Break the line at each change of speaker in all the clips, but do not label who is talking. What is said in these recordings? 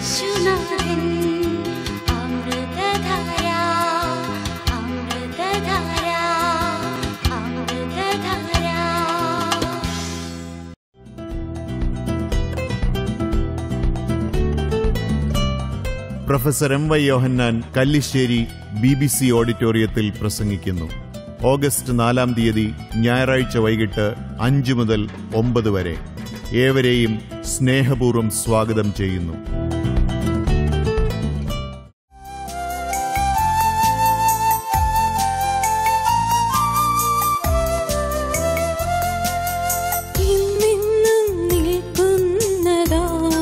യേശുനാഥൻ Amrithadhara Amrithadhara Amrithadhara
professor M Y Yohannan Kallissery B B C ഓഡിറ്റോറിയത്തിൽ പ്രസംഗിക്കുന്നു ഓഗസ്റ്റ് നാലാം തീയതി ഞായറാഴ്ച വൈകിട്ട് അഞ്ചു മുതൽ ഒമ്പത് വരെ ഏവരെയും സ്നേഹപൂർവ്വം സ്വാഗതം ചെയ്യുന്നു
ഇന്നെന്നും നിൽക്കുന്നതാ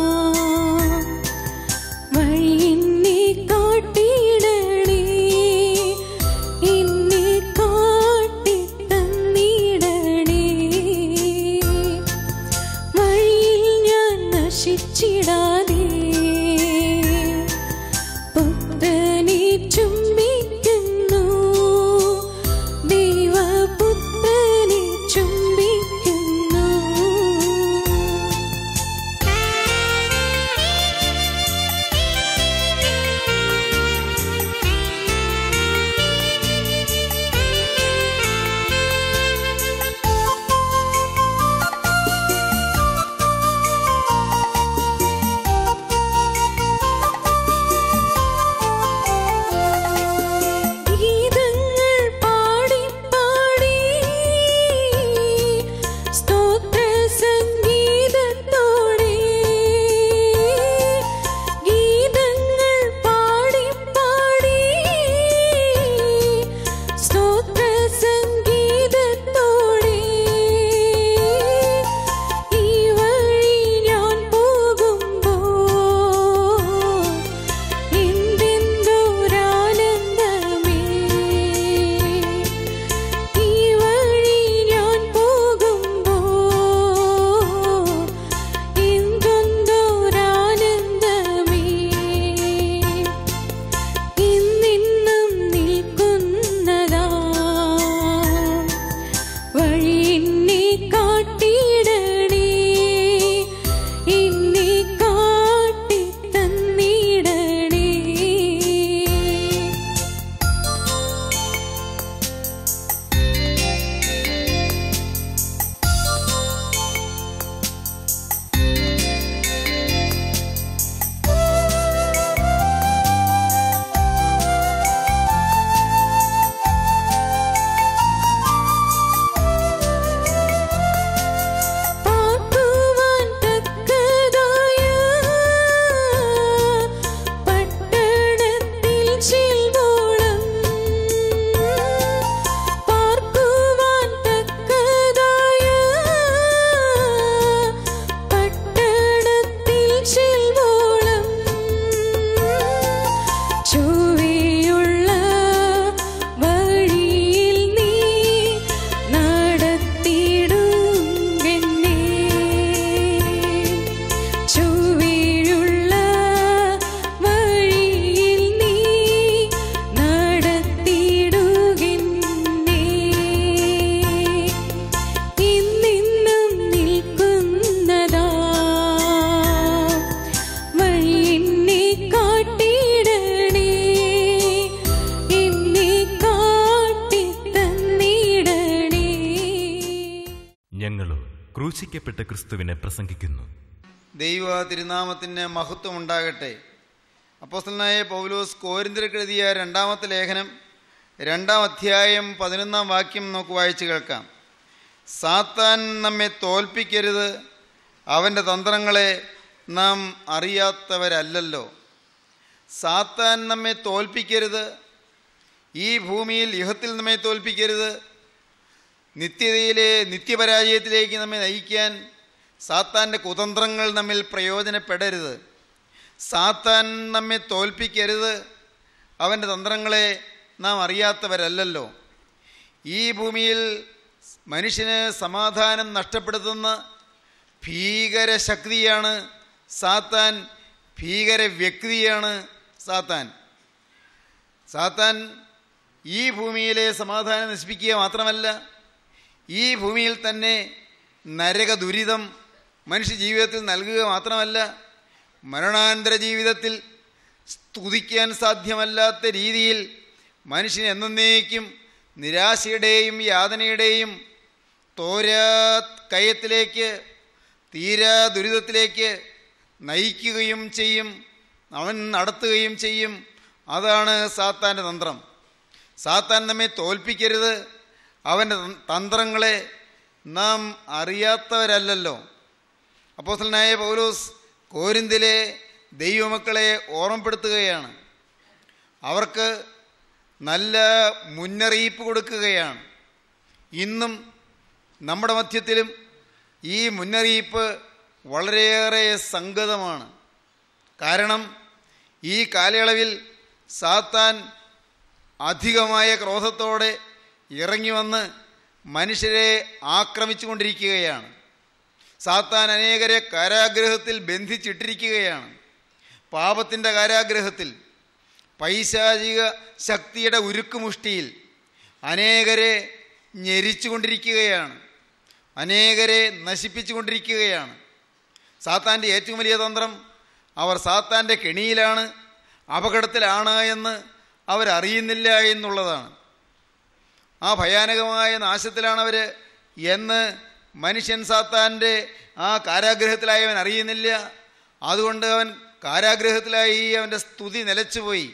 വഴിയെന്നെ കാട്ടിയിടണേ എന്നെ കാട്ടിത്തന്നിടണേ വഴിയിൽ ഞാൻ നശിച്ചിടാതെ പുത്രനെ ചുംബിക്കുന്നു ദൈവപുത്രനെ ചുംബിക്കുന്നു ഗീതങ്ങൾ പാടി പാടി സ്തോത്ര സംഗീതത്തോടെ ഗീതങ്ങൾ പാടി പാടി സ്തോത്ര സംഗീതത്തോടെ ഈ വഴി ഞാൻ പോകുമ്പോൾ എന്തെന്തോരാനന്ദമേ ഈ വഴി ഞാൻ പോകുമ്പോൾ എന്തെന്തോരാനന്ദമേ ഇന്നിന്നും നിൽക്കുന്നതാ വഴി എന്നെ കാട്ടിയിടണേ എന്നെ കാട്ടി തന്നിടണേ പാർക്കുവാൻ തക്കതായ പട്ടണത്തിൽ ചെല്ലോളം പാർക്കുവാൻ തക്കതായ പട്ടണത്തിൽ ചെല്ലോളം ചൊവ്വയുള്ള വഴിയിൽ നീ നടത്തിടും എന്നെ ചൊവ്വയുള്ള വഴിയിൽ നീ നടത്തിടുകെന്നെ ഇന്നിന്നും നിൽക്കുന്നതാ വഴി എന്നെ കാട്ടിയിടണേ എന്നെ കാട്ടി തന്നിടണേ
ഞങ്ങളോ ക്രൂശിക്കപ്പെട്ട ക്രിസ്തുവിനെ പ്രസംഗിക്കുന്നു
ദൈവ തിരുനാമത്തിന് മഹത്വം ഉണ്ടാകട്ടെ അപ്പോസ്തലനായ പൗലോസ് കോരിന്തിരക്ക് എഴുതിയ രണ്ടാമത്തെ ലേഖനം രണ്ടാം അധ്യായം പതിനൊന്നാം വാക്യം നമുക്ക് വായിച്ചു കേൾക്കാം സാത്താൻ നമ്മെ തോൽപ്പിക്കരുത് അവൻ്റെ തന്ത്രങ്ങളെ നാം അറിയാത്തവരല്ലല്ലോ സാത്താൻ നമ്മെ തോൽപ്പിക്കരുത് ഈ ഭൂമിയിൽ യുഹത്തിൽ നമ്മെ തോൽപ്പിക്കരുത് നിത്യതയിലെ നിത്യപരാജയത്തിലേക്ക് നമ്മെ നയിക്കാൻ സാത്താൻ്റെ കുതന്ത്രങ്ങൾ നമ്മിൽ പ്രയോജനപ്പെടരുത് സാത്താൻ നമ്മെ തോൽപ്പിക്കരുത് അവൻ്റെ തന്ത്രങ്ങളെ നാം അറിയാത്തവരല്ലല്ലോ ഈ ഭൂമിയിൽ മനുഷ്യന് സമാധാനം നഷ്ടപ്പെടുത്തുന്ന ഭീകര ശക്തിയാണ് സാത്താൻ ഭീകര വ്യക്തിയാണ് സാത്താൻ സാത്താൻ ഈ ഭൂമിയിലെ സമാധാനം നശിപ്പിക്കുക മാത്രമല്ല ഈ ഭൂമിയിൽ തന്നെ നരക ദുരിതം മനുഷ്യ ജീവിതത്തിൽ നൽകുക മാത്രമല്ല മരണാന്തര ജീവിതത്തിൽ സ്തുതിക്കാൻ സാധ്യമല്ലാത്ത രീതിയിൽ മനുഷ്യൻ എന്നേക്കും നിരാശയുടെയും യാതനയുടെയും തോരാ കയത്തിലേക്ക് തീരാ ദുരിതത്തിലേക്ക് നയിക്കുകയും ചെയ്യും അവൻ നടത്തുകയും ചെയ്യും അതാണ് സാത്താൻ്റെ തന്ത്രം സാത്താൻ നമ്മെ തോൽപ്പിക്കരുത് അവൻ്റെ തന്ത്രങ്ങളെ നാം അറിയാത്തവരല്ലല്ലോ അപ്പോസലനായ പൗലോസ് കോരിന്തിലെ ദൈവമക്കളെ ഓർമ്മപ്പെടുത്തുകയാണ് അവർക്ക് നല്ല മുന്നറിയിപ്പ് കൊടുക്കുകയാണ് ഇന്നും നമ്മുടെ മധ്യത്തിലും ഈ മുന്നറിയിപ്പ് വളരെയേറെ സംഗതമാണ് കാരണം ഈ കാലയളവിൽ സാത്താൻ അധികമായ ക്രോധത്തോടെ ഇറങ്ങി വന്ന് മനുഷ്യരെ ആക്രമിച്ചു കൊണ്ടിരിക്കുകയാണ് സാത്താൻ അനേകരെ കാരാഗ്രഹത്തിൽ ബന്ധിച്ചിട്ടിരിക്കുകയാണ് പാപത്തിൻ്റെ കാരാഗ്രഹത്തിൽ പൈശാചിക ശക്തിയുടെ ഉരുക്കുമുഷ്ടിയിൽ അനേകരെ ഞെരിച്ചുകൊണ്ടിരിക്കുകയാണ് അനേകരെ നശിപ്പിച്ചുകൊണ്ടിരിക്കുകയാണ് സാത്താൻ്റെ ഏറ്റവും വലിയ തന്ത്രം അവർ സാത്താൻ്റെ കെണിയിലാണ് അപകടത്തിലാണ് എന്ന് അവരറിയുന്നില്ല എന്നുള്ളതാണ് ആ ഭയാനകമായ നാശത്തിലാണ് അവർ എന്ന് മനുഷ്യൻ സാത്താൻ്റെ ആ കാരാഗ്രഹത്തിലായി അവൻ അറിയുന്നില്ല അതുകൊണ്ട് അവൻ കാരാഗ്രഹത്തിലായി അവൻ്റെ സ്തുതി നിലച്ചുപോയി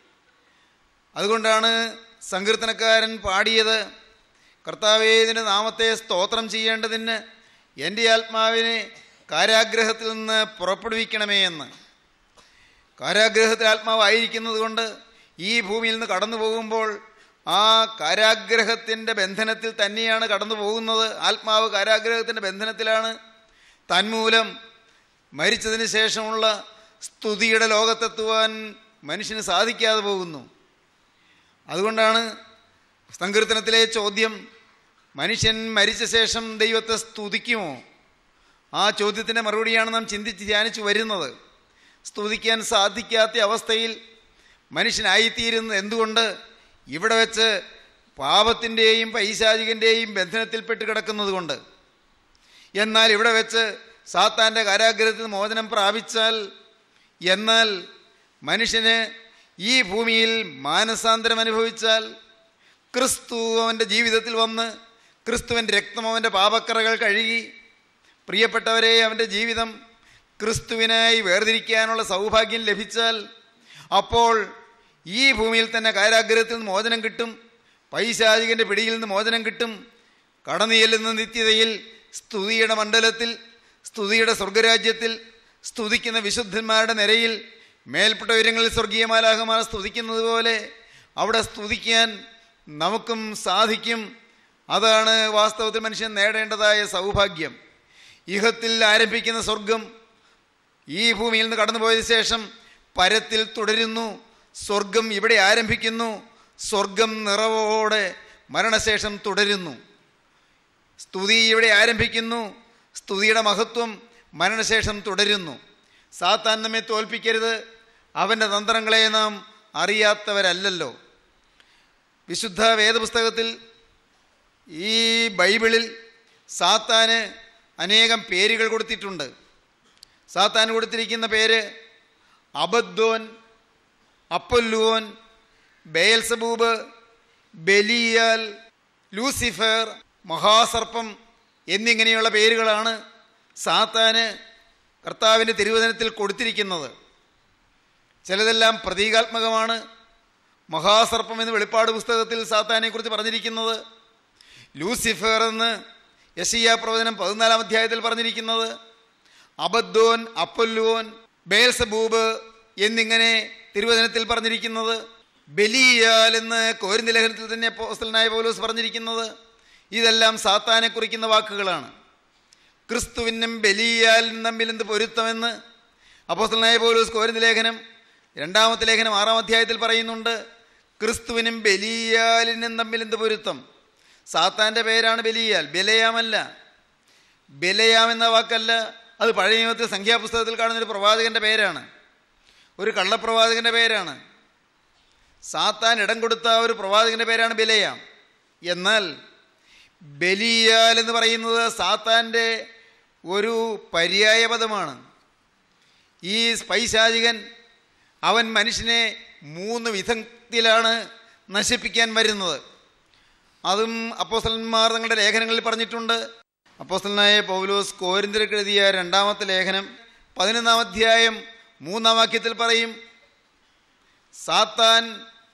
അതുകൊണ്ടാണ് സങ്കീർത്തനക്കാരൻ പാടിയത് കർത്താവേദിൻ്റെ നാമത്തെ സ്തോത്രം ചെയ്യേണ്ടതിന് എൻ്റെ ആത്മാവിനെ കാരാഗ്രഹത്തിൽ നിന്ന് പുറപ്പെടുവിക്കണമേ എന്ന് കാരാഗ്രഹത്തിൽ ആത്മാവായിരിക്കുന്നത് കൊണ്ട് ഈ ഭൂമിയിൽ നിന്ന് കടന്നു പോകുമ്പോൾ ആ കാരാഗ്രഹത്തിൻ്റെ ബന്ധനത്തിൽ തന്നെയാണ് കടന്നു പോകുന്നത് ആത്മാവ് കാരാഗ്രഹത്തിൻ്റെ ബന്ധനത്തിലാണ് തന്മൂലം മരിച്ചതിന് ശേഷമുള്ള സ്തുതിയുടെ ലോകത്തെത്തുവാൻ മനുഷ്യന് സാധിക്കാതെ പോകുന്നു അതുകൊണ്ടാണ് സങ്കീർത്തനത്തിലെ ചോദ്യം മനുഷ്യൻ മരിച്ച ശേഷം ദൈവത്തെ സ്തുതിക്കുമോ ആ ചോദ്യത്തിൻ്റെ മറുപടിയാണ് നാം ചിന്തിച്ച് ധ്യാനിച്ചു വരുന്നത് സ്തുതിക്കാൻ സാധിക്കാത്ത അവസ്ഥയിൽ മനുഷ്യനായിത്തീരുന്നത് എന്തുകൊണ്ട് ഇവിടെ വെച്ച് പാപത്തിൻ്റെയും പൈശാചികൻ്റെയും ബന്ധനത്തിൽപ്പെട്ട് കിടക്കുന്നത് കൊണ്ട് എന്നാൽ ഇവിടെ വെച്ച് സാത്താൻ്റെ കാരാഗ്രഹത്തിൽ മോചനം പ്രാപിച്ചാൽ എന്നാൽ മനുഷ്യന് ഈ ഭൂമിയിൽ മാനസാന്തരം അനുഭവിച്ചാൽ ക്രിസ്തു അവൻ്റെ ജീവിതത്തിൽ വന്ന് ക്രിസ്തുവിൻ്റെ രക്തം അവൻ്റെ പാപക്കറകൾ കഴുകി പ്രിയപ്പെട്ടവരെ അവൻ്റെ ജീവിതം ക്രിസ്തുവിനായി വേർതിരിക്കാനുള്ള സൗഭാഗ്യം ലഭിച്ചാൽ അപ്പോൾ ഈ ഭൂമിയിൽ തന്നെ കാരാഗ്രഹത്തിൽ നിന്ന് മോചനം കിട്ടും പൈശാചികൻ്റെ പിടിയിൽ നിന്ന് മോചനം കിട്ടും കടന്നു ചെല്ലുന്ന നിത്യതയിൽ സ്തുതിയുടെ മണ്ഡലത്തിൽ സ്തുതിയുടെ സ്വർഗരാജ്യത്തിൽ സ്തുതിക്കുന്ന വിശുദ്ധന്മാരുടെ നിരയിൽ മേൽപ്പെട്ട ഉയരങ്ങളിൽ സ്വർഗീയ മാലാഹമാർ സ്തുതിക്കുന്നത് പോലെ അവിടെ സ്തുതിക്കാൻ നമുക്കും സാധിക്കും അതാണ് വാസ്തവത്തിൽ മനുഷ്യൻ നേടേണ്ടതായ സൗഭാഗ്യം ഇഹത്തിൽ ആരംഭിക്കുന്ന സ്വർഗം ഈ ഭൂമിയിൽ നിന്ന് കടന്നുപോയതിനു ശേഷം പരത്തിൽ തുടരുന്നു സ്വർഗം ഇവിടെ ആരംഭിക്കുന്നു സ്വർഗം നിറവോടെ മരണശേഷം തുടരുന്നു സ്തുതി ഇവിടെ ആരംഭിക്കുന്നു സ്തുതിയുടെ മഹത്വം മരണശേഷം തുടരുന്നു സാത്താൻ നമ്മെ തോൽപ്പിക്കരുത് അവൻ്റെ തന്ത്രങ്ങളെ നാം അറിയാത്തവരല്ലല്ലോ വിശുദ്ധ വേദപുസ്തകത്തിൽ ഈ ബൈബിളിൽ സാത്താന് അനേകം പേരുകൾ കൊടുത്തിട്ടുണ്ട് സാത്താൻ കൊടുത്തിരിക്കുന്ന പേര് അബദ്ദോൻ അപ്പൊല്ലുവോൻ ബേൽസബൂബ് ബലിയാൽ ലൂസിഫർ മഹാസർപ്പം എന്നിങ്ങനെയുള്ള പേരുകളാണ് സാത്താന് കർത്താവിൻ്റെ തിരുവചനത്തിൽ കൊടുത്തിരിക്കുന്നത് ചിലതെല്ലാം പ്രതീകാത്മകമാണ് മഹാസർപ്പം എന്ന് വെളിപ്പാട് പുസ്തകത്തിൽ സാത്താനെക്കുറിച്ച് പറഞ്ഞിരിക്കുന്നത് ലൂസിഫർ എന്ന് യശയ്യ പ്രവചനം പതിനാലാം അധ്യായത്തിൽ പറഞ്ഞിരിക്കുന്നത് അബദ്ദോൻ അപ്പൊല്ലുവോൻ ബേൽസബൂബ് എന്നിങ്ങനെ തിരുവചനത്തിൽ പറഞ്ഞിരിക്കുന്നത് ബലിയാൽ എന്ന് കോരിന്തി ലേഖനത്തിൽ തന്നെ അപ്പോസ്തലനായ പൗലോസ് പറഞ്ഞിരിക്കുന്നത് ഇതെല്ലാം സാത്താനെ കുറിക്കുന്ന വാക്കുകളാണ് ക്രിസ്തുവിനും ബലിയാലും തമ്മിൽ എന്ത് പൊരുത്തമെന്ന് അപ്പോസ്തലനായ പൗലോസ് കോരിന്തി ലേഖനം രണ്ടാമത്തെ ലേഖനം ആറാം അധ്യായത്തിൽ പറയുന്നുണ്ട് ക്രിസ്തുവിനും ബലിയാലിനും തമ്മിൽ എന്ത് പൊരുത്തം സാത്താൻ്റെ പേരാണ് ബലിയാൽ ബലയാമല്ല ബലയാം എന്ന വാക്കല്ല അത് പഴയ നിയമത്തിൽ സംഖ്യാപുസ്തകത്തിൽ കാണുന്ന ഒരു പ്രവാചകൻ്റെ പേരാണ് ഒരു കള്ളപ്രവാചകൻ്റെ പേരാണ് സാത്താൻ ഇടം കൊടുത്ത ഒരു പ്രവാചകൻ്റെ പേരാണ് ബലയാം എന്നാൽ ബലിയാൽ എന്ന് പറയുന്നത് സാത്താൻ്റെ ഒരു പര്യായ പദമാണ് ഈ പൈശാചികൻ അവൻ മനുഷ്യനെ മൂന്ന് വിധത്തിലാണ് നശിപ്പിക്കാൻ വരുന്നത് അതും അപ്പോസ്തലന്മാർ തങ്ങളുടെ ലേഖനങ്ങളിൽ പറഞ്ഞിട്ടുണ്ട് അപ്പോസ്തലനായ പൗലോസ് കോരിന്തിരക്ക് എഴുതിയ രണ്ടാമത്തെ ലേഖനം പതിനൊന്നാം അധ്യായം മൂന്നാം വാക്യത്തിൽ പറയും സാത്താൻ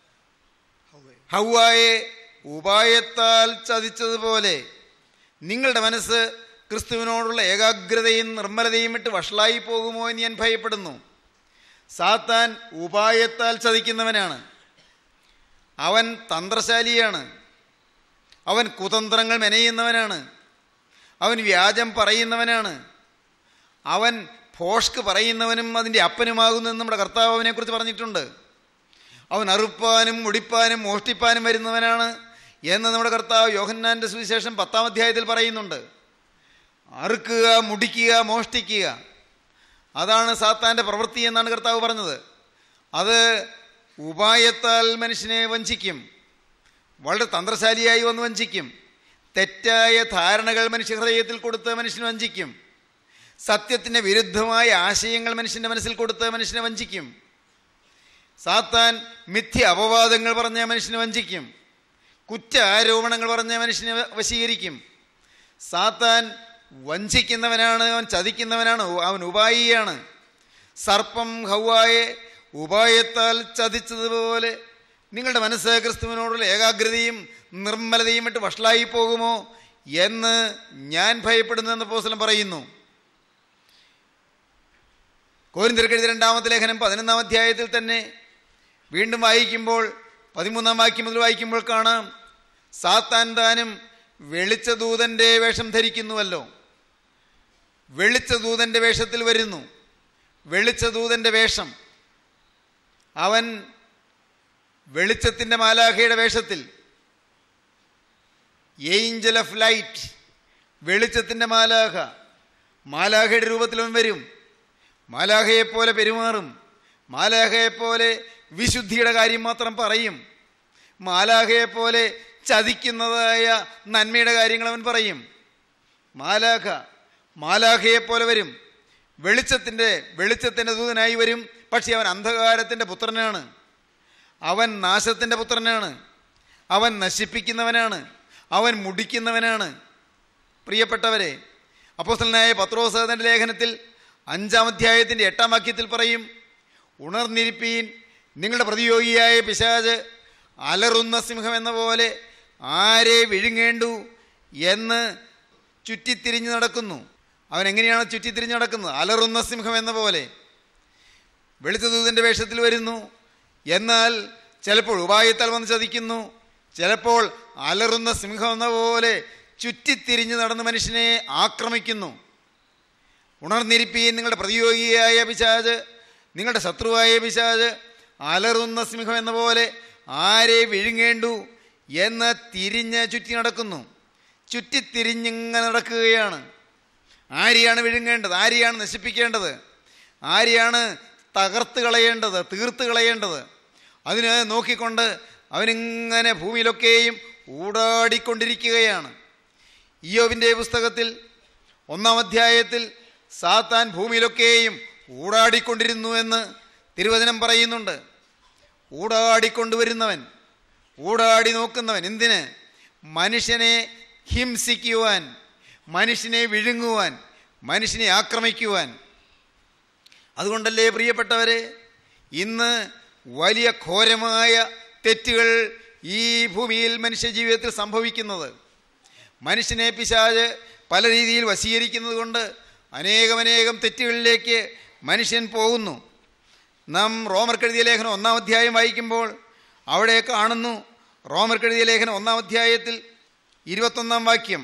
ഹൗവായെ ഉപായത്താൽ ചതിച്ചതുപോലെ നിങ്ങളുടെ മനസ്സ് ക്രിസ്തുവിനോടുള്ള ഏകാഗ്രതയും നിർമ്മലതയും വിട്ട് വഷളായി പോകുമോ എന്ന് ഞാൻ ഭയപ്പെടുന്നു സാത്താൻ ഉപായത്താൽ ചതിക്കുന്നവനാണ് അവൻ തന്ത്രശാലിയാണ് അവൻ കുതന്ത്രങ്ങൾ മെനയുന്നവനാണ് അവൻ വ്യാജം പറയുന്നവനാണ് അവൻ ഫോഷ്ക്ക് പറയുന്നവനും അതിൻ്റെ അപ്പനുമാകുന്നു എന്ന് നമ്മുടെ കർത്താവ് അവനെക്കുറിച്ച് പറഞ്ഞിട്ടുണ്ട് അവൻ അറുപ്പാനും മുടിപ്പാനും മോഷ്ടിപ്പാനും വരുന്നവനാണ് എന്ന് നമ്മുടെ കർത്താവ് യോഹന്നാൻ്റെ സുവിശേഷം പത്താം അധ്യായത്തിൽ പറയുന്നുണ്ട് അറുക്കുക മുടിക്കുക മോഷ്ടിക്കുക അതാണ് സാത്താൻ്റെ പ്രവൃത്തി എന്നാണ് കർത്താവ് പറഞ്ഞത് അത് ഉപായത്താൽ മനുഷ്യനെ വഞ്ചിക്കും വളരെ തന്ത്രശാലിയായി വന്ന് വഞ്ചിക്കും തെറ്റായ ധാരണകൾ മനുഷ്യഹൃദയത്തിൽ കൊടുത്ത് മനുഷ്യനെ വഞ്ചിക്കും സത്യത്തിന് വിരുദ്ധമായ ആശയങ്ങൾ മനുഷ്യൻ്റെ മനസ്സിൽ കൊടുത്ത് മനുഷ്യനെ വഞ്ചിക്കും സാത്താൻ മിഥ്യ അപവാദങ്ങൾ പറഞ്ഞ മനുഷ്യനെ വഞ്ചിക്കും കുറ്റ ആരോപണങ്ങൾ പറഞ്ഞ മനുഷ്യനെ വശീകരിക്കും സാത്താൻ വഞ്ചിക്കുന്നവനാണ് അവൻ ചതിക്കുന്നവനാണ് അവൻ ഉപായിയാണ് സർപ്പം ഹൗവായെ ഉപായത്താൽ ചതിച്ചതുപോലെ നിങ്ങളുടെ മനസ്സ് ക്രിസ്തുവിനോടുള്ള ഏകാഗ്രതയും നിർമ്മലതയും വിട്ട് വഷളായി പോകുമോ എന്ന് ഞാൻ ഭയപ്പെടുന്നു എന്ന് പോസ്ലം പറയുന്നു കോരിന്തിരക്കെഴുതി രണ്ടാമത്തെ ലേഖനം പതിനൊന്നാം അധ്യായത്തിൽ തന്നെ വീണ്ടും വായിക്കുമ്പോൾ പതിമൂന്നാം വാക്യം മുതൽ വായിക്കുമ്പോൾ കാണാം സാത്താൻ താനും വെളിച്ചദൂതൻ്റെ വേഷം ധരിക്കുന്നുവല്ലോ വെളിച്ചദൂതൻ്റെ വേഷത്തിൽ വരുന്നു വെളിച്ചദൂതൻ്റെ വേഷം അവൻ വെളിച്ചത്തിൻ്റെ മാലാഖയുടെ വേഷത്തിൽ ഏഞ്ചൽ ഓഫ് ലൈറ്റ് വെളിച്ചത്തിൻ്റെ മാലാഖ മാലാഖയുടെ രൂപത്തിൽ അവൻ വരും മാലാഖയെപ്പോലെ പെരുമാറും മാലാഖയെപ്പോലെ വിശുദ്ധിയുടെ കാര്യം മാത്രം പറയും മാലാഖയെപ്പോലെ ചതിക്കുന്നതായ നന്മയുടെ കാര്യങ്ങൾ അവൻ പറയും മാലാഖ മാലാഖയെപ്പോലെ വരും വെളിച്ചത്തിൻ്റെ വെളിച്ചത്തിൻ്റെ ദൂതനായി വരും പക്ഷേ അവൻ അന്ധകാരത്തിൻ്റെ പുത്രനാണ് അവൻ നാശത്തിൻ്റെ പുത്രനാണ് അവൻ നശിപ്പിക്കുന്നവനാണ് അവൻ മുടിക്കുന്നവനാണ് പ്രിയപ്പെട്ടവരെ അപ്പോസ്തലനായ പത്രോസേതൻ്റെ ലേഖനത്തിൽ അഞ്ചാം അധ്യായത്തിൻ്റെ എട്ടാം വാക്യത്തിൽ പറയും ഉണർന്നിരിപ്പീൻ നിങ്ങളുടെ പ്രതിയോഗിയായ പിശാജ് അലറുന്ന സിംഹം എന്ന പോലെ ആരെ വിഴുങ്ങേണ്ടു എന്ന് ചുറ്റിത്തിരിഞ്ഞ് നടക്കുന്നു അവൻ എങ്ങനെയാണ് ചുറ്റിത്തിരിഞ്ഞ് നടക്കുന്നത് അലറുന്ന സിംഹം എന്ന പോലെ വെളുത്തദൂതൻ്റെ വേഷത്തിൽ വരുന്നു എന്നാൽ ചിലപ്പോൾ ഉപായത്താൽ വന്ന് ചതിക്കുന്നു ചിലപ്പോൾ അലറുന്ന സിംഹം എന്ന പോലെ ചുറ്റിത്തിരിഞ്ഞ് നടന്ന് മനുഷ്യനെ ആക്രമിക്കുന്നു ഉണർന്നിരിപ്പീൻ നിങ്ങളുടെ പ്രതിയോഗിയായ പിശാജ് നിങ്ങളുടെ ശത്രുവായ പിശാജ് അലറുന്ന സിംഹം എന്ന പോലെ ആരെ വിഴുങ്ങേണ്ടു എന്ന് തിരിഞ്ഞ് ചുറ്റി നടക്കുന്നു ചുറ്റിത്തിരിഞ്ഞിങ്ങനെ നടക്കുകയാണ് ആരെയാണ് വിഴുങ്ങേണ്ടത് ആരെയാണ് നശിപ്പിക്കേണ്ടത് ആരെയാണ് തകർത്ത് കളയേണ്ടത് തീർത്ത് കളയേണ്ടത് അതിന് നോക്കിക്കൊണ്ട് അവനിങ്ങനെ ഭൂമിയിലൊക്കെയും ഊടാടിക്കൊണ്ടിരിക്കുകയാണ് ഇയോവിൻ്റെ പുസ്തകത്തിൽ ഒന്നാം അധ്യായത്തിൽ സാത്താൻ ഭൂമിയിലൊക്കെയും ഊടാടിക്കൊണ്ടിരുന്നു എന്ന് തിരുവചനം പറയുന്നുണ്ട് ഊടാടിക്കൊണ്ടുവരുന്നവൻ ഊടാടി നോക്കുന്നവൻ എന്തിന് മനുഷ്യനെ ഹിംസിക്കുവാൻ മനുഷ്യനെ വിഴുങ്ങുവാൻ മനുഷ്യനെ ആക്രമിക്കുവാൻ അതുകൊണ്ടല്ലേ പ്രിയപ്പെട്ടവരെ ഇന്ന് വലിയ ഘോരമായ തെറ്റുകൾ ഈ ഭൂമിയിൽ മനുഷ്യ ജീവിതത്തിൽ സംഭവിക്കുന്നത് മനുഷ്യനെ പിശാജ് പല രീതിയിൽ വശീകരിക്കുന്നത് കൊണ്ട് അനേകമനേകം തെറ്റുകളിലേക്ക് മനുഷ്യൻ പോകുന്നു നാം റോമർക്കെഴുതിയ ലേഖനം ഒന്നാം അധ്യായം വായിക്കുമ്പോൾ അവിടെ കാണുന്നു റോമർക്കെഴുതിയ ലേഖനം ഒന്നാം അധ്യായത്തിൽ ഇരുപത്തൊന്നാം വാക്യം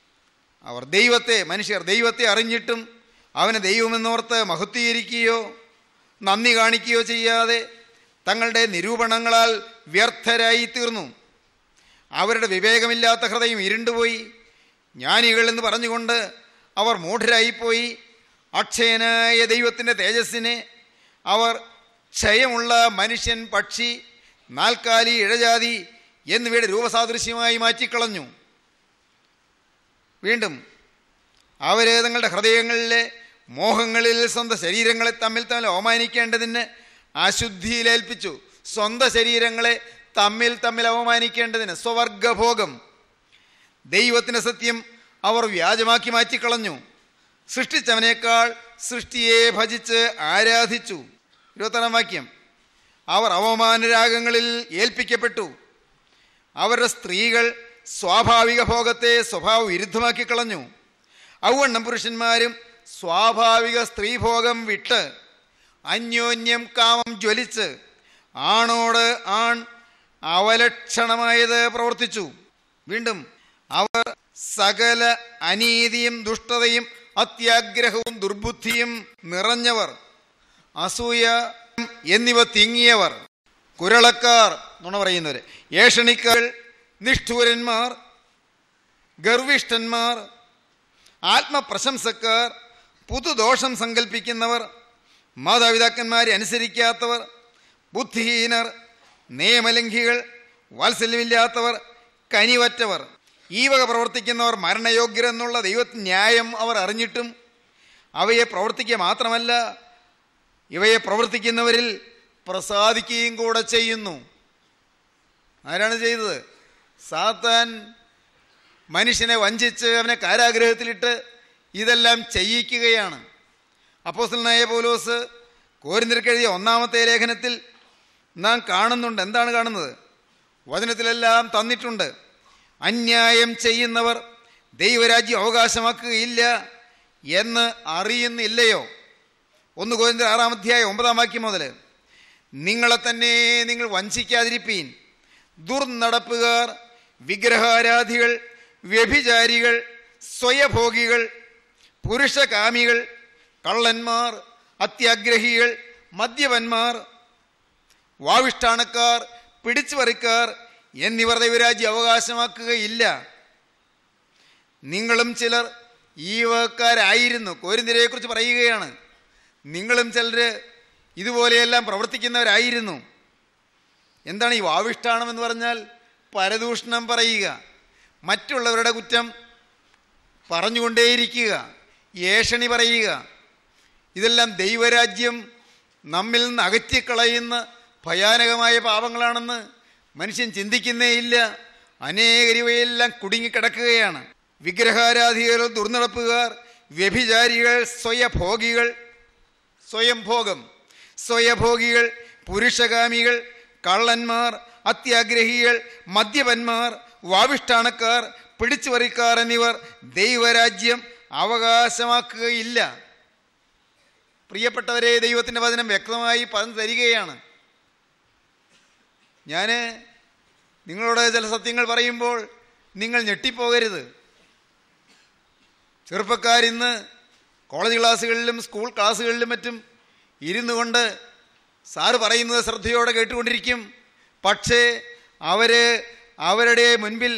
അവർ ദൈവത്തെ മനുഷ്യർ ദൈവത്തെ അറിഞ്ഞിട്ടും അവനെ ദൈവമെന്നോർത്ത് മഹത്വീകരിക്കുകയോ നന്ദി കാണിക്കുകയോ ചെയ്യാതെ തങ്ങളുടെ നിരൂപണങ്ങളാൽ വ്യർത്ഥരായി തീർന്നു അവരുടെ വിവേകമില്ലാത്ത ഹൃദയം ഇരുണ്ടുപോയി ജ്ഞാനികൾ എന്ന് പറഞ്ഞുകൊണ്ട് അവർ മൂഢരായിപ്പോയി അക്ഷയനായ ദൈവത്തിൻ്റെ തേജസ്സിനെ അവർ ക്ഷയമുള്ള മനുഷ്യൻ പക്ഷി നാൽക്കാലി ഇഴജാതി എന്നിവയുടെ രൂപസാദൃശ്യമായി മാറ്റിക്കളഞ്ഞു വീണ്ടും അവർ തങ്ങളുടെ ഹൃദയങ്ങളിലെ മോഹങ്ങളിൽ സ്വന്തം ശരീരങ്ങളെ തമ്മിൽ തമ്മിൽ അവമാനിക്കേണ്ടതിന് അശുദ്ധിയിലേൽപ്പിച്ചു സ്വന്തം ശരീരങ്ങളെ തമ്മിൽ തമ്മിൽ അവമാനിക്കേണ്ടതിന് സ്വവർഗഭോഗം ദൈവത്തിൻ്റെ സത്യം അവർ വ്യാജമാക്കി മാറ്റിക്കളഞ്ഞു സൃഷ്ടിച്ചവനേക്കാൾ സൃഷ്ടിയെ ഭജിച്ച് ആരാധിച്ചു ഇരുപത്താറാം വാക്യം അവർ അവമാനരാഗങ്ങളിൽ ഏൽപ്പിക്കപ്പെട്ടു അവരുടെ സ്ത്രീകൾ സ്വാഭാവിക ഭോഗത്തെ സ്വഭാവ വിരുദ്ധമാക്കി കളഞ്ഞു ഔവണ്ണം പുരുഷന്മാരും സ്വാഭാവിക സ്ത്രീഭോഗം വിട്ട് അന്യോന്യം കാമം ജ്വലിച്ച് ആണോട് ആൺ അവലക്ഷണമായത് പ്രവർത്തിച്ചു വീണ്ടും അവർ സകല അനീതിയും ദുഷ്ടതയും അത്യാഗ്രഹവും ദുർബുദ്ധിയും നിറഞ്ഞവർ അസൂയ എന്നിവ തിങ്ങിയവർ കുരളക്കാർ നുണ പറയുന്നവർ ഏഷണിക്കാർ നിഷ്ഠൂരന്മാർ ഗർവിഷ്ഠന്മാർ ആത്മപ്രശംസക്കാർ പുതുദോഷം സങ്കല്പിക്കുന്നവർ മാതാപിതാക്കന്മാരെ അനുസരിക്കാത്തവർ ബുദ്ധിഹീനർ നിയമലംഘികൾ വാത്സല്യമില്ലാത്തവർ കനിവറ്റവർ ഈ വക പ്രവർത്തിക്കുന്നവർ മരണയോഗ്യരെന്നുള്ള ദൈവത്തിന് ന്യായം അവർ അറിഞ്ഞിട്ടും അവയെ പ്രവർത്തിക്കുക മാത്രമല്ല ഇവയെ പ്രവർത്തിക്കുന്നവരിൽ പ്രസാദിക്കുകയും കൂടെ ചെയ്യുന്നു ആരാണ് ചെയ്തത് സാത്താൻ മനുഷ്യനെ വഞ്ചിച്ച് അവനെ കാരാഗ്രഹത്തിലിട്ട് ഇതെല്ലാം ചെയ്യിക്കുകയാണ് അപ്പോസ്റ്റലനായ പൗലോസ് കോരിന്തിരക്കെഴുതിയ ഒന്നാമത്തെ ലേഖനത്തിൽ നാം കാണുന്നുണ്ട് എന്താണ് കാണുന്നത് വചനത്തിലെല്ലാം തന്നിട്ടുണ്ട് അന്യായം ചെയ്യുന്നവർ ദൈവരാജ്യം അവകാശമാക്കുകയില്ല എന്ന് അറിയുന്നില്ലയോ ഒന്ന് കോരിന്തിർ ആറാം അധ്യായം ഒമ്പതാം വാക്യം മുതൽ നിങ്ങളെ തന്നെ നിങ്ങൾ വഞ്ചിക്കാതിരിപ്പീൻ ദുർനടപ്പുകാർ വിഗ്രഹാരാധികൾ വ്യഭിചാരികൾ സ്വയഭോഗികൾ പുരുഷകാമികൾ കള്ളന്മാർ അത്യാഗ്രഹികൾ മദ്യപന്മാർ വാവിഷ്ഠാണക്കാർ പിടിച്ചുപറിക്കാർ എന്നിവർ ദൈവരാജ്യം അവകാശമാക്കുകയില്ല നിങ്ങളും ചിലർ ഈ വകക്കാരായിരുന്നു കോരിന്തിരയെക്കുറിച്ച് പറയുകയാണ് നിങ്ങളും ചിലർ ഇതുപോലെയെല്ലാം പ്രവർത്തിക്കുന്നവരായിരുന്നു എന്താണ് ഈ വാവിഷ്ഠാണം എന്ന് പറഞ്ഞാൽ പരദൂഷണം പറയുക മറ്റുള്ളവരുടെ കുറ്റം പറഞ്ഞുകൊണ്ടേയിരിക്കുക ഏഷണി പറയുക ഇതെല്ലാം ദൈവരാജ്യം നമ്മിൽ നിന്ന് അകറ്റിക്കളയുന്ന ഭയാനകമായ പാപങ്ങളാണെന്ന് മനുഷ്യൻ ചിന്തിക്കുന്നേയില്ല അനേകരിവയെല്ലാം കുടുങ്ങിക്കിടക്കുകയാണ് വിഗ്രഹാരാധികൾ ദുർനടപ്പുകാർ വ്യഭിചാരികൾ സ്വയഭോഗികൾ സ്വയം ഭോഗം സ്വയഭോഗികൾ പുരുഷകാമികൾ കള്ളന്മാർ അത്യാഗ്രഹികൾ മദ്യപന്മാർ വാവിഷ്ഠാണക്കാർ പിടിച്ചുപറിക്കാർ എന്നിവർ ദൈവരാജ്യം അവകാശമാക്കുകയില്ല പ്രിയപ്പെട്ടവരെ ദൈവത്തിൻ്റെ വചനം വ്യക്തമായി പറഞ്ഞു തരികയാണ് ഞാൻ നിങ്ങളോട് ചില സത്യങ്ങൾ പറയുമ്പോൾ നിങ്ങൾ ഞെട്ടിപ്പോകരുത് ചെറുപ്പക്കാരിന്ന് കോളേജ് ക്ലാസ്സുകളിലും സ്കൂൾ ക്ലാസ്സുകളിലും മറ്റും ഇരുന്നു കൊണ്ട് സാറ് പറയുന്നത് ശ്രദ്ധയോടെ കേട്ടുകൊണ്ടിരിക്കും പക്ഷേ അവർ അവരുടെ മുൻപിൽ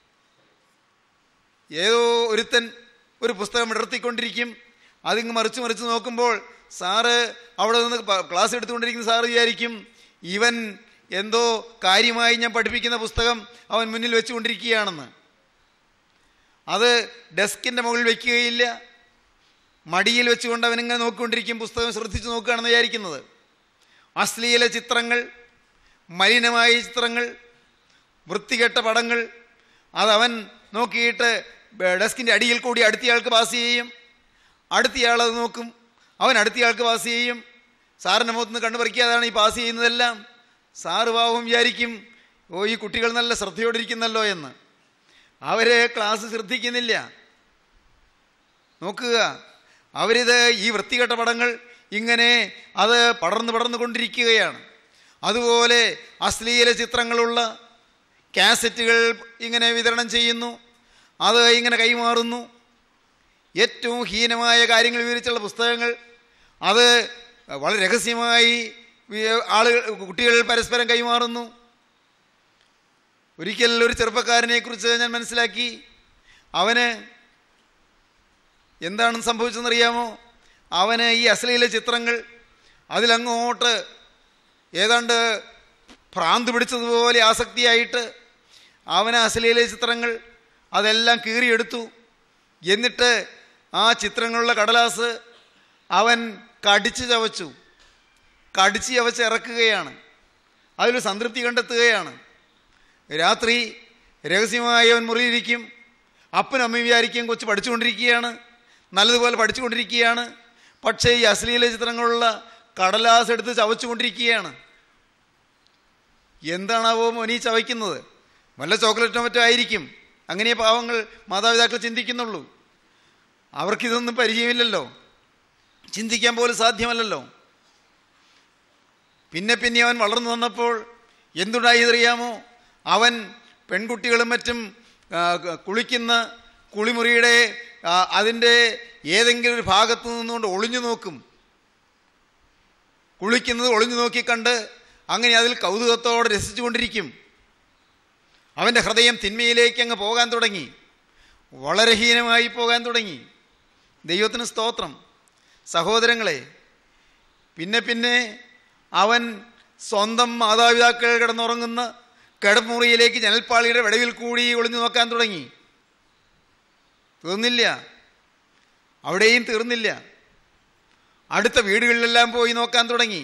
ഏതോ ഒരുത്തൻ ഒരു പുസ്തകം ഇടർത്തിക്കൊണ്ടിരിക്കും അതിങ്ങ് മറിച്ച് മറിച്ച് നോക്കുമ്പോൾ സാറ് അവിടെ നിന്ന് പ- ക്ലാസ് എടുത്തുകൊണ്ടിരിക്കുന്ന സാറ് വിചാരിക്കും ഇവൻ എന്തോ കാര്യമായി ഞാൻ പഠിപ്പിക്കുന്ന പുസ്തകം അവൻ മുന്നിൽ വെച്ചുകൊണ്ടിരിക്കുകയാണെന്ന് അത് ഡെസ്കിൻ്റെ മുകളിൽ വയ്ക്കുകയില്ല മടിയിൽ വെച്ചുകൊണ്ട് അവനിങ്ങനെ നോക്കിക്കൊണ്ടിരിക്കും പുസ്തകം ശ്രദ്ധിച്ച് നോക്കുകയാണെന്ന് വിചാരിക്കുന്നത് അശ്ലീല ചിത്രങ്ങൾ മലിനമായ ചിത്രങ്ങൾ വൃത്തികെട്ട പടങ്ങൾ അതവൻ നോക്കിയിട്ട് ബ- ഡെസ്കിൻ്റെ അടിയിൽ കൂടി അടുത്തയാൾക്ക് പാസ് ചെയ്യും അടുത്തയാൾ അത് നോക്കും അവൻ അടുത്തയാൾക്ക് പാസ് ചെയ്യും സാറിൻ്റെ മുഖത്ത് നിന്ന് കണ്ണു പറിക്കാതാണ് ഈ പാസ് ചെയ്യുന്നതെല്ലാം സാറ് പാവം വിചാരിക്കും ഓ ഈ കുട്ടികൾ നല്ല ശ്രദ്ധയോടിരിക്കുന്നല്ലോ എന്ന് അവര് ക്ലാസ് ശ്രദ്ധിക്കുന്നില്ല നോക്കുക അവരിത് ഈ വൃത്തികെട്ട പടങ്ങൾ ഇങ്ങനെ അത് പടർന്നു പടർന്നു കൊണ്ടിരിക്കുകയാണ് അതുപോലെ അശ്ലീല ചിത്രങ്ങളുള്ള കാസറ്റുകൾ ഇങ്ങനെ വിതരണം ചെയ്യുന്നു അത് ഇങ്ങനെ കൈമാറുന്നു ഏറ്റവും ഹീനമായ കാര്യങ്ങൾ വിവരിച്ചുള്ള പുസ്തകങ്ങൾ അത് വളരെ രഹസ്യമായി വി- ആളുകൾ കുട്ടികൾ പരസ്പരം കൈമാറുന്നു ഒരിക്കൽ ഒരു ചെറുപ്പക്കാരനെ കുറിച്ച് ഞാൻ മനസ്സിലാക്കി അവന് എന്താണ് സംഭവിച്ചതെന്നറിയാമോ അവന് ഈ അശ്ലീല ചിത്രങ്ങൾ അതിലങ്ങോട്ട് ഏതാണ്ട് ഭ്രാന്ത് പിടിച്ചതുപോലെ ആസക്തിയായിട്ട് അവന് അശ്ലീല ചിത്രങ്ങൾ അതെല്ലാം കീറിയെടുത്തു എന്നിട്ട് ആ ചിത്രങ്ങളുള്ള കടലാസ് അവൻ കടിച്ച് ചവച്ചു കടിച്ച് ചവച്ച് ഇറക്കുകയാണ് അതിൽ സംതൃപ്തി കണ്ടെത്തുകയാണ് രാത്രി രഹസ്യമായി അവൻ മുറിയിരിക്കും അപ്പനും അമ്മയും വിചാരിക്കും കൊച്ചു പഠിച്ചുകൊണ്ടിരിക്കുകയാണ് നല്ലതുപോലെ പഠിച്ചുകൊണ്ടിരിക്കുകയാണ് പക്ഷേ ഈ അശ്ലീല ചിത്രങ്ങളുള്ള കടലാസ് എടുത്ത് ചവച്ചുകൊണ്ടിരിക്കുകയാണ് എന്താണാവോ മോനീ ചവയ്ക്കുന്നത് വല്ല ചോക്ലേറ്റോ മറ്റോ ആയിരിക്കും അങ്ങനെ പാവങ്ങൾ മാതാപിതാക്കൾ ചിന്തിക്കുന്നുള്ളൂ അവർക്കിതൊന്നും പരിചയമില്ലല്ലോ ചിന്തിക്കാൻ പോലും സാധ്യമല്ലല്ലോ പിന്നെ പിന്നെ അവൻ വളർന്നു വന്നപ്പോൾ എന്തുണ്ടായതറിയാമോ അവൻ പെൺകുട്ടികളും മറ്റും ആ, കുളിക്കുന്ന കുളിമുറിയുടെ ആ, അതിൻ്റെ ഏതെങ്കിലും ഒരു ഭാഗത്തു നിന്നുകൊണ്ട് ഒളിഞ്ഞു നോക്കും കുളിക്കുന്നത് ഒളിഞ്ഞു നോക്കി കണ്ട് അങ്ങനെ അതിൽ കൗതുകത്തോടെ രസിച്ചുകൊണ്ടിരിക്കും അവൻ്റെ ഹൃദയം തിന്മയിലേക്ക് അങ്ങ് പോകാൻ തുടങ്ങി വളരെ ഹീനമായി പോകാൻ തുടങ്ങി ദൈവത്തിന് സ്തോത്രം സഹോദരങ്ങളെ പിന്നെ പിന്നെ അവൻ സ്വന്തം മാതാപിതാക്കൾ കിടന്നുറങ്ങുന്ന കിടമുറിയിലേക്ക് ജനൽപ്പാളിയുടെ വിടവിൽ കൂടി ഒളിഞ്ഞു നോക്കാൻ തുടങ്ങി തീർന്നില്ല അവിടെയും തീർന്നില്ല അടുത്ത വീടുകളിലെല്ലാം പോയി നോക്കാൻ തുടങ്ങി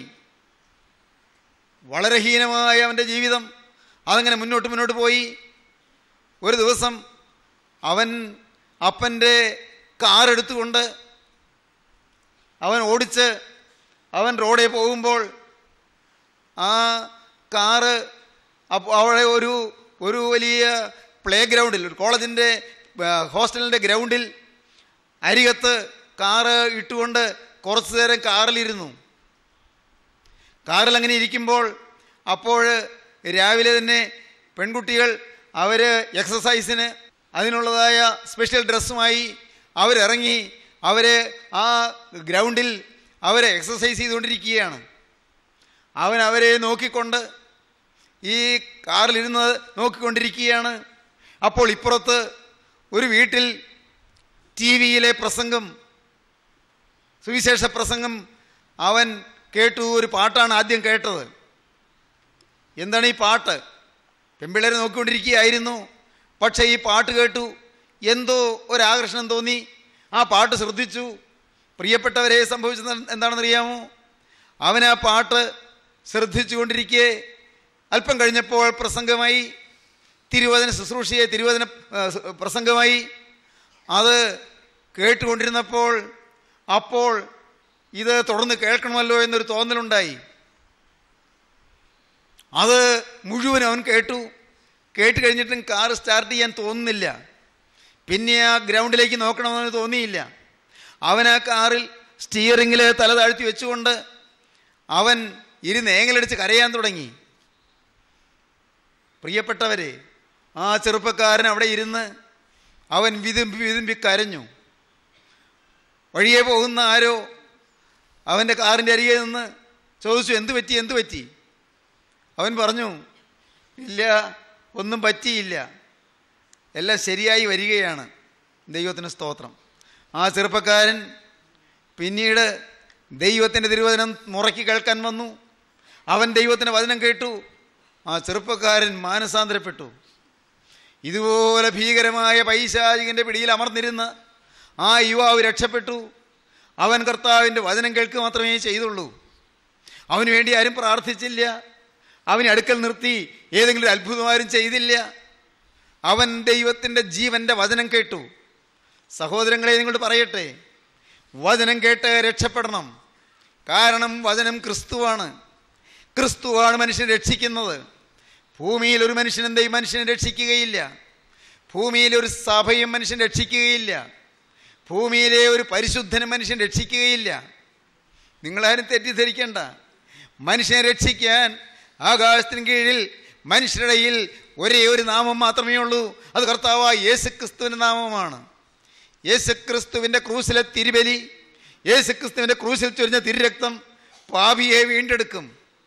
വളരെ ഹീനമായ അവൻ്റെ ജീവിതം അതങ്ങനെ മുന്നോട്ട് മുന്നോട്ട് പോയി ഒരു ദിവസം അവൻ അപ്പൻ്റെ കാർ എടുത്തുകൊണ്ട് അവൻ ഓടിച്ച് അവൻ റോഡിൽ പോകുമ്പോൾ ആ കാറ് അപ്പോൾ അവിടെ ഒരു ഒരു വലിയ പ്ലേ ഗ്രൗണ്ടിൽ ഒരു കോളേജിൻ്റെ ഹോസ്റ്റലിൻ്റെ ഗ്രൗണ്ടിൽ അരികത്ത് കാറ് ഇട്ടുകൊണ്ട് കുറച്ചു നേരം കാറിലിരുന്നു കാറിൽ അങ്ങനെ ഇരിക്കുമ്പോൾ അപ്പോൾ രാവിലെ തന്നെ പെൺകുട്ടികൾ അവർ എക്സസൈസിന് അതിനുള്ളതായ സ്പെഷ്യൽ ഡ്രസ്സുമായി അവരിറങ്ങി അവർ ആ ഗ്രൗണ്ടിൽ അവർ എക്സസൈസ് ചെയ്തുകൊണ്ടിരിക്കുകയാണ് അവൻ അവരെ നോക്കിക്കൊണ്ട് ഈ കാറിലിരുന്ന് നോക്കിക്കൊണ്ടിരിക്കുകയാണ് അപ്പോൾ ഇപ്പുറത്ത് ഒരു വീട്ടിൽ ടി വിയിലെ പ്രസംഗം സുവിശേഷ പ്രസംഗം അവൻ കേട്ടു ഒരു പാട്ടാണ് ആദ്യം കേട്ടത് എന്താണ് ഈ പാട്ട് പെമ്പിള്ളേരെ നോക്കിക്കൊണ്ടിരിക്കുകയായിരുന്നു പക്ഷേ ഈ പാട്ട് കേട്ടു എന്തോ ഒരാകർഷണം തോന്നി ആ പാട്ട് ശ്രദ്ധിച്ചു പ്രിയപ്പെട്ടവരെ സംഭവിച്ചത് എന്താണെന്നറിയാമോ അവൻ ആ പാട്ട് ശ്രദ്ധിച്ചു കൊണ്ടിരിക്കെ അല്പം കഴിഞ്ഞപ്പോൾ പ്രസംഗമായി തിരുവചന ശുശ്രൂഷയെ തിരുവചന ആ, സ് പ്രസംഗമായി അത് കേട്ടുകൊണ്ടിരുന്നപ്പോൾ അപ്പോൾ ഇത് തുടർന്ന് കേൾക്കണമല്ലോ എന്നൊരു തോന്നലുണ്ടായി അത് മുഴുവൻ അവൻ കേട്ടു കേട്ട് കഴിഞ്ഞിട്ടും കാർ സ്റ്റാർട്ട് ചെയ്യാൻ തോന്നുന്നില്ല പിന്നെ ആ ഗ്രൗണ്ടിലേക്ക് നോക്കണമെന്ന് തോന്നിയില്ല അവൻ ആ കാറിൽ സ്റ്റിയറിങ്ങിൽ തല താഴ്ത്തി വെച്ചുകൊണ്ട് അവൻ ഇരുന്ന് ഏങ്ങലടിച്ച് കരയാൻ തുടങ്ങി പ്രിയപ്പെട്ടവരെ ആ ചെറുപ്പക്കാരൻ അവിടെ ഇരുന്ന് അവൻ വിതുമ്പി വിതുമ്പി കരഞ്ഞു വഴിയെ പോകുന്ന ആരോ അവൻ്റെ കാറിൻ്റെ അരികെ നിന്ന് ചോദിച്ചു എന്ത് പറ്റി എന്ത് പറ്റി അവൻ പറഞ്ഞു ഇല്ല ഒന്നും പറ്റിയില്ല എല്ലാം ശരിയായി വരികയാണ് ദൈവത്തിന് സ്തോത്രം ആ ചെറുപ്പക്കാരൻ പിന്നീട് ദൈവത്തിൻ്റെ തിരുവചനം മുറക്കി കേൾക്കാൻ വന്നു അവൻ ദൈവത്തിൻ്റെ വചനം കേട്ടു ആ ചെറുപ്പക്കാരൻ മാനസാന്തരപ്പെട്ടു ഇതുപോലെ ഭീകരമായ പൈശാചികൻ്റെ പിടിയിൽ അമർന്നിരുന്ന ആ യുവാവ് രക്ഷപ്പെട്ടു അവൻ കർത്താവിൻ്റെ വചനം കേൾക്കുക മാത്രമേ ചെയ്തുള്ളൂ അവന് വേണ്ടി ആരും പ്രാർത്ഥിച്ചില്ല അവനെ അടുക്കൽ നിർത്തി ഏതെങ്കിലും ഒരു അത്ഭുതമാരും ചെയ്തില്ല അവൻ ദൈവത്തിൻ്റെ ജീവൻ്റെ വചനം കേട്ടു സഹോദരങ്ങളെ നിങ്ങളോട് പറയട്ടെ വചനം കേട്ട് രക്ഷപ്പെടണം കാരണം വചനം ക്രിസ്തുവാണ് ക്രിസ്തുവാണ് മനുഷ്യനെ രക്ഷിക്കുന്നത് ഭൂമിയിൽ ഒരു മനുഷ്യനും ദൈവം മനുഷ്യനെ രക്ഷിക്കുകയില്ല ഭൂമിയിൽ ഒരു സഭയും മനുഷ്യൻ രക്ഷിക്കുകയില്ല ഭൂമിയിലെ ഒരു പരിശുദ്ധനും മനുഷ്യൻ രക്ഷിക്കുകയില്ല നിങ്ങളാരും തെറ്റിദ്ധരിക്കേണ്ട മനുഷ്യനെ രക്ഷിക്കാൻ ആകാശത്തിന് കീഴിൽ മനുഷ്യരുടെയിൽ ഒരേ ഒരു നാമം മാത്രമേ ഉള്ളൂ അത് കർത്താവായ യേശുക്രിസ്തുവിൻ്റെ നാമമാണ് യേശുക്രിസ്തുവിൻ്റെ ക്രൂസിലെ തിരുബലി യേശുക്രിസ്തുവിൻ്റെ ക്രൂസിൽ ചൊരിഞ്ഞ തിരുരക്തം പാപിയെ വീണ്ടെടുക്കും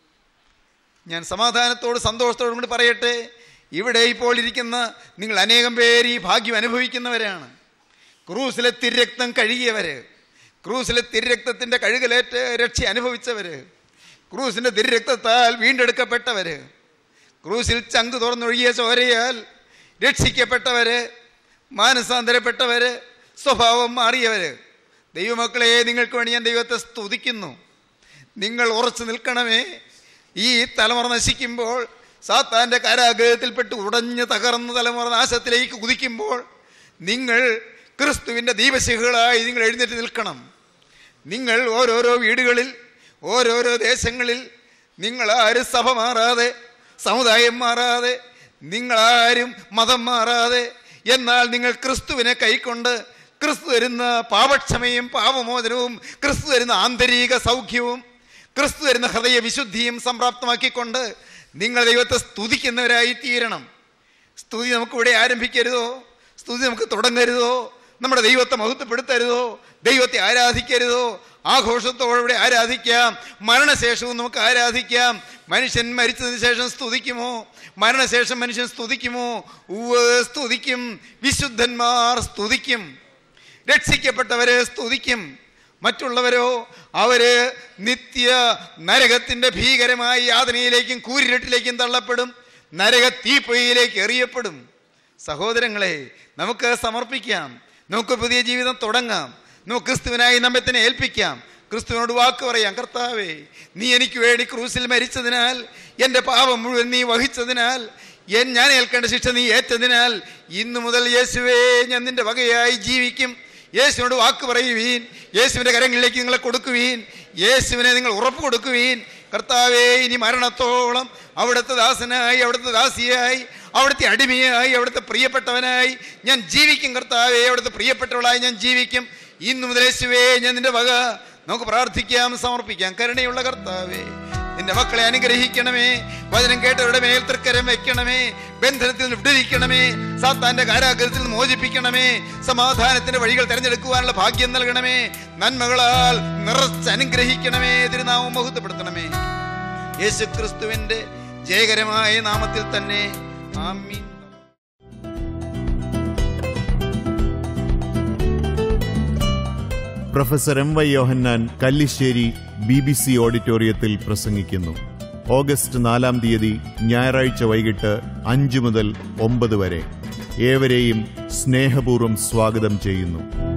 ഞാൻ സമാധാനത്തോട് സന്തോഷത്തോടും കൂടി പറയട്ടെ ഇവിടെ ഇപ്പോൾ ഇരിക്കുന്ന നിങ്ങൾ അനേകം പേര് ഈ ഭാഗ്യം അനുഭവിക്കുന്നവരാണ് ക്രൂസിലെ തിരുരക്തം കഴുകിയവര് ക്രൂസിലെ തിരുരക്തത്തിൻ്റെ കഴുകലേറ്റ് രക്ഷ അനുഭവിച്ചവര് ക്രൂസിൻ്റെ തിരുരക്തത്താൽ വീണ്ടെടുക്കപ്പെട്ടവര് ക്രൂസിൽ ചങ്ക് തുറന്നൊഴുകിയ ചോരയാൽ രക്ഷിക്കപ്പെട്ടവര് മാനസാന്തരപ്പെട്ടവര് സ്വഭാവം മാറിയവര് ദൈവമക്കളെ നിങ്ങൾക്ക് വേണ്ടി ഞാൻ ദൈവത്തെ സ്തുതിക്കുന്നു നിങ്ങൾ ഉറച്ചു നിൽക്കണമേ ഈ തലമുറ നശിക്കുമ്പോൾ സാത്താൻ്റെ കാരാഗ്രഹത്തിൽപ്പെട്ട് ഉടഞ്ഞ് തകർന്ന തലമുറ നാശത്തിലേക്ക് കുതിക്കുമ്പോൾ നിങ്ങൾ ക്രിസ്തുവിൻ്റെ ദീപശിഖകളായി നിങ്ങൾ എഴുന്നേറ്റ് നിൽക്കണം നിങ്ങൾ ഓരോരോ വീടുകളിൽ ഓരോരോ ദേശങ്ങളിൽ നിങ്ങളാരും സഭ മാറാതെ സമുദായം മാറാതെ നിങ്ങളാരും മതം മാറാതെ എന്നാൽ നിങ്ങൾ ക്രിസ്തുവിനെ കൈക്കൊണ്ട് ക്രിസ്തു തരുന്ന പാപക്ഷമയും പാപമോചനവും ക്രിസ്തു തരുന്ന ആന്തരിക സൗഖ്യവും ക്രിസ്തു തരുന്ന ഹൃദയ വിശുദ്ധിയും സംപ്രാപ്തമാക്കിക്കൊണ്ട് നിങ്ങൾ ദൈവത്തെ സ്തുതിക്കുന്നവരായി തീരണം സ്തുതി നമുക്ക് ഇവിടെ ആരംഭിക്കരുതോ സ്തുതി നമുക്ക് തുടങ്ങരുതോ നമ്മുടെ ദൈവത്തെ മഹത്വപ്പെടുത്തരുതോ ദൈവത്തെ ആരാധിക്കരുതോ ആഘോഷത്തോടെ ആരാധിക്കാം മരണശേഷവും നമുക്ക് ആരാധിക്കാം മനുഷ്യൻ മരിച്ചതിന് ശേഷം സ്തുതിക്കുമോ മരണശേഷം മനുഷ്യൻ സ്തുതിക്കുമോ ഉവ് സ്തുതിക്കും വിശുദ്ധന്മാർ സ്തുതിക്കും രക്ഷിക്കപ്പെട്ടവരെ സ്തുതിക്കും മറ്റുള്ളവരോ അവര് നിത്യ നരകത്തിന്റെ ഭീകരമായ യാതനയിലേക്കും കൂരിരട്ടിലേക്കും തള്ളപ്പെടും നരക തീപ്പൊയ്യിലേക്ക് എറിയപ്പെടും സഹോദരങ്ങളെ നമുക്ക് സമർപ്പിക്കാം നമുക്ക് പുതിയ ജീവിതം തുടങ്ങാം നമുക്ക് ക്രിസ്തുവിനായി നമ്മെ തന്നെ ഏൽപ്പിക്കാം ക്രിസ്തുവിനോട് വാക്ക് പറയാം കർത്താവേ നീ എനിക്ക് വേണ്ടി ക്രൂസിൽ മരിച്ചതിനാൽ എൻ്റെ പാപം മുഴുവൻ നീ വഹിച്ചതിനാൽ എൻ ഞാൻ ഏൽക്കേണ്ട ശിക്ഷ നീ ഏറ്റതിനാൽ ഇന്നു മുതൽ യേശുവേ ഞാൻ നിന്റെ വകയായി ജീവിക്കും യേശുവിനോട് വാക്ക് പറയുവീൻ യേശുവിൻ്റെ കരങ്ങളിലേക്ക് നിങ്ങളെ കൊടുക്കുവീൻ യേശുവിനെ നിങ്ങൾ ഉറപ്പ് കൊടുക്കുവീൻ കർത്താവേ ഇനി മരണത്തോളം അവിടുത്തെ ദാസനായി അവിടുത്തെ ദാസിയായി അവിടുത്തെ അടിമയായി അവിടുത്തെ പ്രിയപ്പെട്ടവനായി ഞാൻ ജീവിക്കും കർത്താവേ അവിടുത്തെ പ്രിയപ്പെട്ടവളായി ഞാൻ ജീവിക്കും ഇന്നു മുതൽ യേശുവേ ഞാൻ നിന്റെ വക നമുക്ക് പ്രാർത്ഥിക്കാം സമർപ്പിക്കാം കരുണയുള്ള കർത്താവേ നിന്റെ മക്കളെ അനുഗ്രഹിക്കണമേ വചനം കേട്ടവരുടെ മേൽ തൃക്കരം വെക്കണമേ ബന്ധനത്തിൽ നിന്ന് വിടുവിക്കണമേ സാത്താന്റെ കാരാഗ്രഹത്തിൽ നിന്ന് മോചിപ്പിക്കണമേ സമാധാനത്തിന്റെ വഴികൾ തിരഞ്ഞെടുക്കുവാനുള്ള ഭാഗ്യം നൽകണമേ നന്മകളാൽ നിറച്ച് അനുഗ്രഹിക്കണമേ തിരുനാമം മഹത്വപ്പെടുത്തണമേ യേശു ക്രിസ്തുവിന്റെ ജയകരമായ നാമത്തിൽ തന്നെ ആമീൻ
professor M Y Yohannan Kallissery B B C ഓഡിറ്റോറിയത്തിൽ പ്രസംഗിക്കുന്നു ഓഗസ്റ്റ് നാലാം തീയതി ഞായറാഴ്ച വൈകിട്ട് അഞ്ചു മുതൽ ഒമ്പത് വരെ ഏവരെയും സ്നേഹപൂർവ്വം സ്വാഗതം ചെയ്യുന്നു